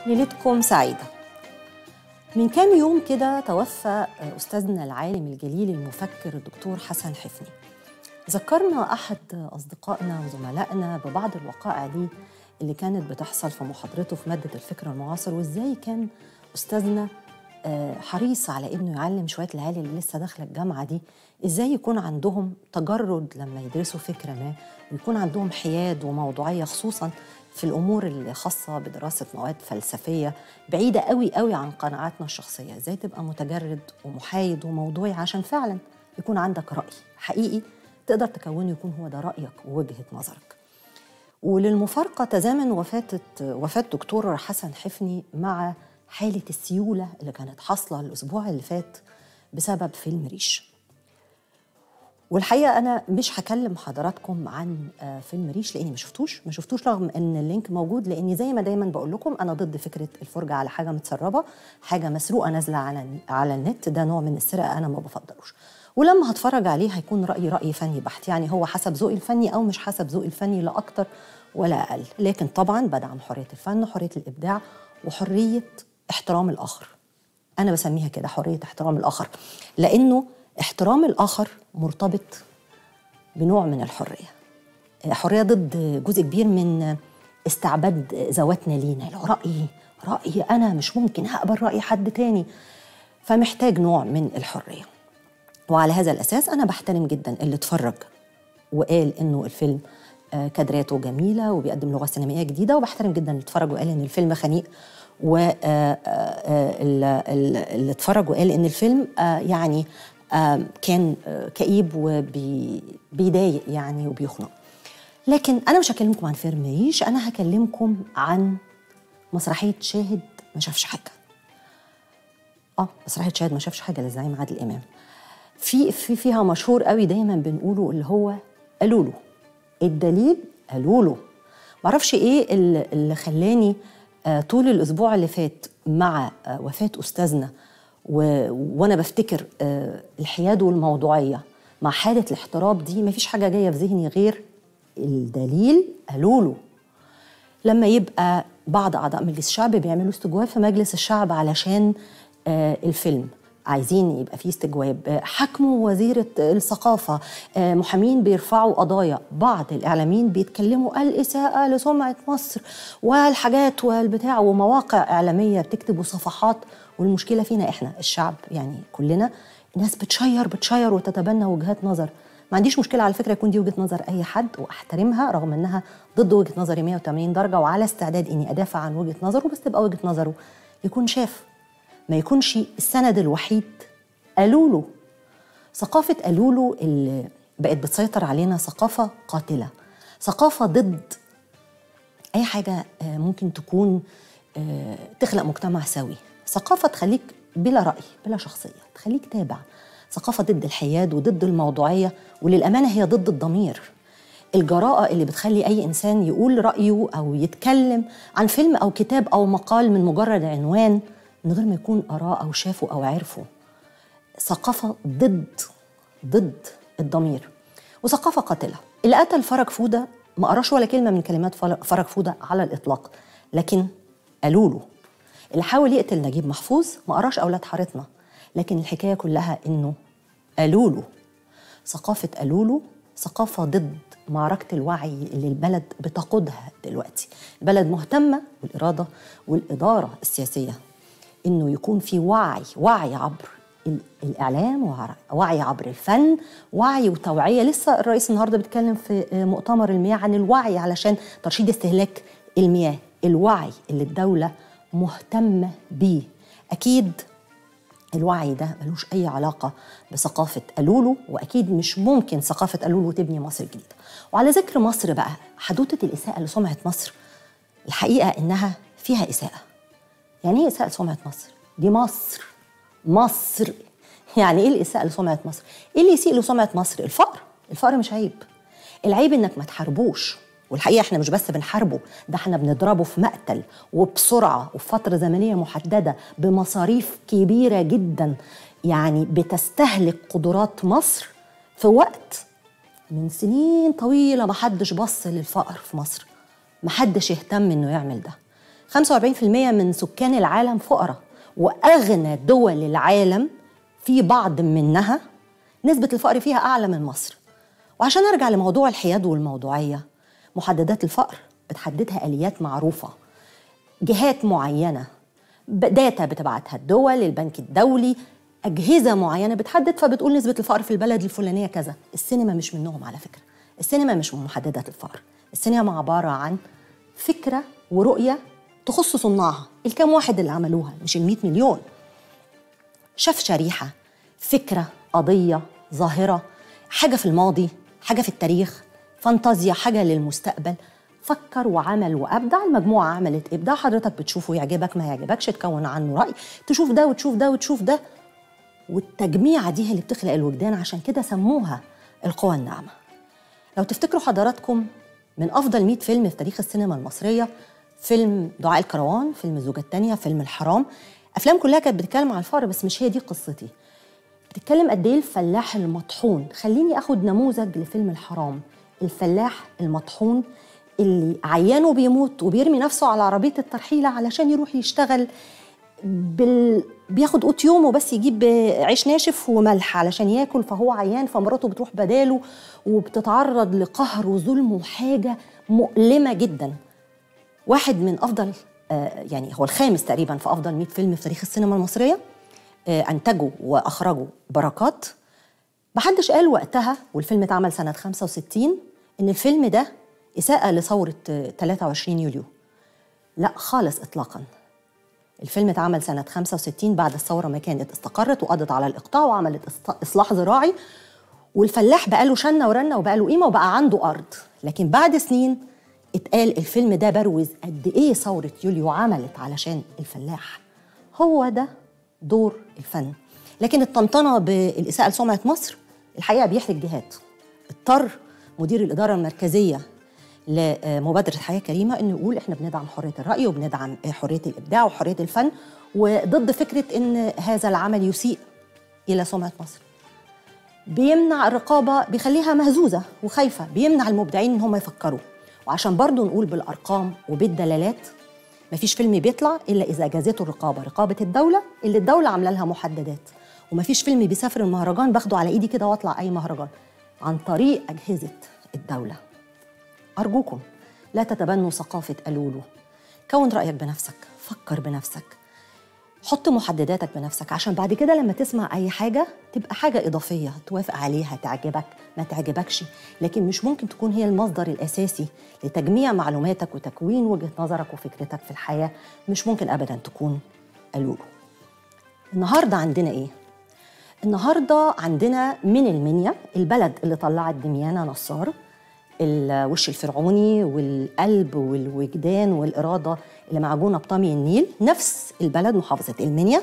ليلتكم سعيدة من كام يوم كده توفى أستاذنا العالم الجليل المفكر الدكتور حسن حفني ذكرنا أحد أصدقائنا وزملائنا ببعض الوقائع دي اللي كانت بتحصل في محاضرته في مادة الفكر المعاصر وإزاي كان أستاذنا حريص على إنه يعلم شوية العيال اللي لسه داخلة الجامعة دي إزاي يكون عندهم تجرد لما يدرسوا فكرة ما ويكون عندهم حياد وموضوعية خصوصاً في الامور اللي خاصه بدراسه مواد فلسفيه بعيده قوي قوي عن قناعاتنا الشخصيه ازاي تبقى متجرد ومحايد وموضوعي عشان فعلا يكون عندك راي حقيقي تقدر تكونه يكون هو ده رايك ووجهه نظرك وللمفارقه تزامن وفاه وفاه دكتور حسن حفني مع حاله السيوله اللي كانت حاصله الاسبوع اللي فات بسبب فيلم ريش والحقيقه انا مش هكلم حضراتكم عن فيلم ريش لاني ما شفتوش ما شفتوش رغم ان اللينك موجود لاني زي ما دايما بقول لكم انا ضد فكره الفرجه على حاجه متسربه حاجه مسروقه نازله على على النت ده نوع من السرقه انا ما بفضلوش ولما هتفرج عليه هيكون رايي راي فني بحت يعني هو حسب ذوقي الفني او مش حسب ذوقي الفني لا اكتر ولا اقل لكن طبعا بدعم حريه الفن حريه الابداع وحريه احترام الاخر انا بسميها كده حريه احترام الاخر لانه احترام الآخر مرتبط بنوع من الحرية حرية ضد جزء كبير من استعباد ذواتنا لينا لو رأيي رأيي أنا مش ممكن هقبل رأي حد تاني فمحتاج نوع من الحرية وعلى هذا الأساس أنا بحترم جدا اللي اتفرج وقال إنه الفيلم كادراته جميلة وبيقدم لغة سينمائية جديدة وبحترم جدا اللي اتفرج وقال إن الفيلم خنيق واللي اتفرج وقال إن الفيلم يعني كان كئيب وبيضايق يعني وبيخنق لكن انا مش هكلمكم عن فيلم ريش انا هكلمكم عن مسرحيه شاهد ما شافش حاجه اه مسرحيه شاهد ما شافش حاجه للزعيم عادل امام في في فيها مشهور قوي دايما بنقوله اللي هو قالوا له الدليل قالوا له معرفش ايه اللي, اللي خلاني طول الاسبوع اللي فات مع وفاه استاذنا و... وانا بفتكر آه الحياد والموضوعيه مع حاله الاحتراب دي مفيش حاجه جايه في ذهني غير الدليل قالوا له لما يبقى بعض اعضاء مجلس الشعب بيعملوا استجواب في مجلس الشعب علشان آه الفيلم عايزين يبقى فيه استجواب حكموا وزيرة الثقافة محامين بيرفعوا قضايا بعض الإعلاميين بيتكلموا الإساءة لسمعة مصر والحاجات والبتاع ومواقع إعلامية بتكتب صفحات والمشكلة فينا إحنا الشعب يعني كلنا الناس بتشير بتشير وتتبنى وجهات نظر ما عنديش مشكلة على فكرة يكون دي وجهة نظر أي حد وأحترمها رغم إنها ضد وجهة نظري 180 درجة وعلى استعداد إني أدافع عن وجهة نظره بس تبقى وجهة نظره يكون شاف ما يكونش السند الوحيد قالوا له ثقافة قالوا له اللي بقت بتسيطر علينا ثقافة قاتلة ثقافة ضد أي حاجة ممكن تكون تخلق مجتمع سوي ثقافة تخليك بلا رأي بلا شخصية تخليك تابع ثقافة ضد الحياد وضد الموضوعية وللأمانة هي ضد الضمير الجراءة اللي بتخلي أي إنسان يقول رأيه أو يتكلم عن فيلم أو كتاب أو مقال من مجرد عنوان من غير ما يكون قراه أو شافه أو عرفه ثقافة ضد ضد الضمير وثقافة قاتلة اللي قتل فرج فودة ما قراش ولا كلمة من كلمات فرج فودة على الإطلاق لكن قالوا له اللي حاول يقتل نجيب محفوظ ما قراش أولاد حارتنا لكن الحكاية كلها إنه قالوا له ثقافة قالوا له ثقافة ضد معركة الوعي اللي البلد بتقودها دلوقتي البلد مهتمة بالإرادة والإدارة السياسية إنه يكون في وعي وعي عبر الإعلام وعي عبر الفن وعي وتوعية لسه الرئيس النهاردة بيتكلم في مؤتمر المياه عن الوعي علشان ترشيد استهلاك المياه الوعي اللي الدولة مهتمة بيه أكيد الوعي ده ملوش أي علاقة بثقافة قالولو وأكيد مش ممكن ثقافة قالولو تبني مصر جديدة وعلى ذكر مصر بقى حدوتة الإساءة لسمعة مصر الحقيقة إنها فيها إساءة يعني إيه إساءة لسمعة مصر؟ دي مصر مصر يعني إيه الإساءة لسمعة مصر؟ إيه اللي يسيء لسمعة مصر؟ الفقر الفقر مش عيب العيب إنك ما تحاربوش والحقيقه احنا مش بس بنحاربه ده احنا بنضربه في مقتل وبسرعه وفي فتره زمنيه محدده بمصاريف كبيره جدا يعني بتستهلك قدرات مصر في وقت من سنين طويله ما حدش بص للفقر في مصر ما حدش اهتم انه يعمل ده 45% من سكان العالم فقراء واغنى دول العالم في بعض منها نسبه الفقر فيها اعلى من مصر وعشان ارجع لموضوع الحياد والموضوعيه محددات الفقر بتحددها اليات معروفه جهات معينه داتا بتبعتها الدول البنك الدولي اجهزه معينه بتحدد فبتقول نسبه الفقر في البلد الفلانيه كذا السينما مش منهم على فكره السينما مش من محددات الفقر السينما عباره عن فكره ورؤيه تخص صناعها الكام واحد اللي عملوها مش ال مليون شاف شريحه فكره قضيه ظاهره حاجه في الماضي حاجه في التاريخ فانتازيا حاجه للمستقبل فكر وعمل وابدع المجموعه عملت ابداع حضرتك بتشوفه يعجبك ما يعجبكش تكون عنه راي تشوف ده وتشوف ده وتشوف ده والتجميعه دي هي اللي بتخلق الوجدان عشان كده سموها القوى الناعمه لو تفتكروا حضراتكم من افضل 100 فيلم في تاريخ السينما المصريه فيلم دعاء الكروان فيلم الزوجة الثانية فيلم الحرام أفلام كلها كانت بتتكلم عن الفقر بس مش هي دي قصتي بتتكلم قد ايه الفلاح المطحون خليني اخد نموذج لفيلم الحرام الفلاح المطحون اللي عيانه بيموت وبيرمي نفسه على عربيه الترحيله علشان يروح يشتغل بال... بياخد قوت يومه بس يجيب عيش ناشف وملح علشان ياكل فهو عيان فمراته بتروح بداله وبتتعرض لقهر وظلم وحاجه مؤلمه جدا واحد من افضل آه يعني هو الخامس تقريبا في افضل 100 فيلم في تاريخ السينما المصريه آه انتجوا واخرجوا بركات محدش قال وقتها والفيلم اتعمل سنه 65 ان الفيلم ده اساءه لثوره 23 يوليو لا خالص اطلاقا الفيلم اتعمل سنة 65 بعد الثورة ما كانت استقرت وقضت على الإقطاع وعملت إصلاح زراعي والفلاح بقى له شنة ورنة وبقى له قيمة وبقى عنده أرض لكن بعد سنين اتقال الفيلم ده بروز قد إيه ثورة يوليو عملت علشان الفلاح هو ده دور الفن لكن الطنطنة بالإساءة لسمعة مصر الحقيقة بيحرج جهات اضطر مدير الإدارة المركزية لمبادرة حياة كريمة إنه يقول إحنا بندعم حرية الرأي وبندعم حرية الإبداع وحرية الفن وضد فكرة إن هذا العمل يسيء إلى سمعة مصر. بيمنع الرقابة بيخليها مهزوزة وخايفة بيمنع المبدعين إن هم يفكروا وعشان برضو نقول بالأرقام وبالدلالات مفيش فيلم بيطلع إلا إذا جازته الرقابة رقابة الدولة اللي الدولة عاملة لها محددات ومفيش فيلم بيسافر المهرجان باخده على إيدي كده وأطلع أي مهرجان عن طريق أجهزة الدولة أرجوكم لا تتبنوا ثقافة قالولو كون رأيك بنفسك فكر بنفسك حط محدداتك بنفسك عشان بعد كده لما تسمع أي حاجة تبقى حاجة إضافية توافق عليها تعجبك ما تعجبكش لكن مش ممكن تكون هي المصدر الأساسي لتجميع معلوماتك وتكوين وجهة نظرك وفكرتك في الحياة مش ممكن أبدا تكون قالولو النهاردة عندنا إيه؟ النهاردة عندنا من المنيا البلد اللي طلعت دميانة نصار الوش الفرعوني والقلب والوجدان والإرادة اللي معجونة بطمي النيل نفس البلد محافظة المنيا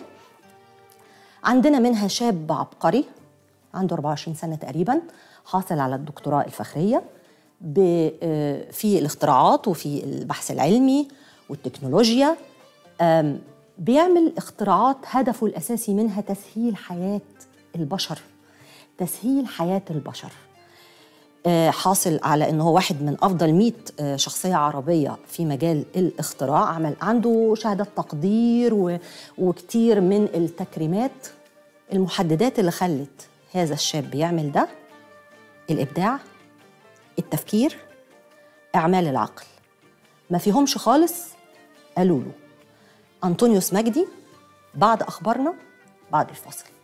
عندنا منها شاب عبقري عنده 24 سنة تقريبا حاصل على الدكتوراه الفخرية في الاختراعات وفي البحث العلمي والتكنولوجيا بيعمل اختراعات هدفه الأساسي منها تسهيل حياة البشر تسهيل حياة البشر حاصل على انه هو واحد من افضل 100 شخصيه عربيه في مجال الاختراع عمل عنده شهاده تقدير وكتير من التكريمات المحددات اللي خلت هذا الشاب يعمل ده الابداع التفكير اعمال العقل ما فيهمش خالص قالوا له انطونيوس مجدي بعد اخبارنا بعد الفاصل